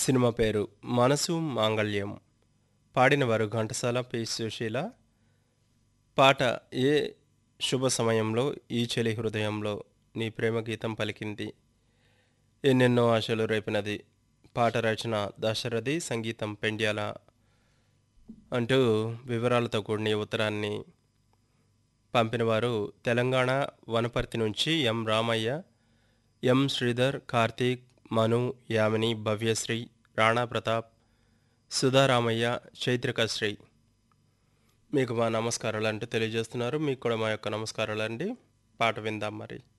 cinema పేరు మనసు మాంగళ్యం పాడినవారు ఘంటసాల పి సుశీల పాట ఏ శుభ సమయంలో ఈ చెలి హృదయంలో నీ ప్రేమ గీతం పలికింది ఎన్నెన్నో ఆశలు రేపినది పాట రచన దశరథి సంగీతం పెండ్యాల అంటూ వివరాలతో కూడిన ఈ ఉత్తరాన్ని పంపినవారు తెలంగాణ వనపర్తి నుంచి ఎం రామయ్య ఎం శ్రీధర్ కార్తీక్ మను యామిని భవ్యశ్రీ రాణా ప్రతాప్ సుధారామయ్య చైత్రికశ్రీ మీకు మా నమస్కారాలు అంటూ తెలియజేస్తున్నారు మీకు కూడా మా యొక్క నమస్కారాలు అండి పాట విందాం మరి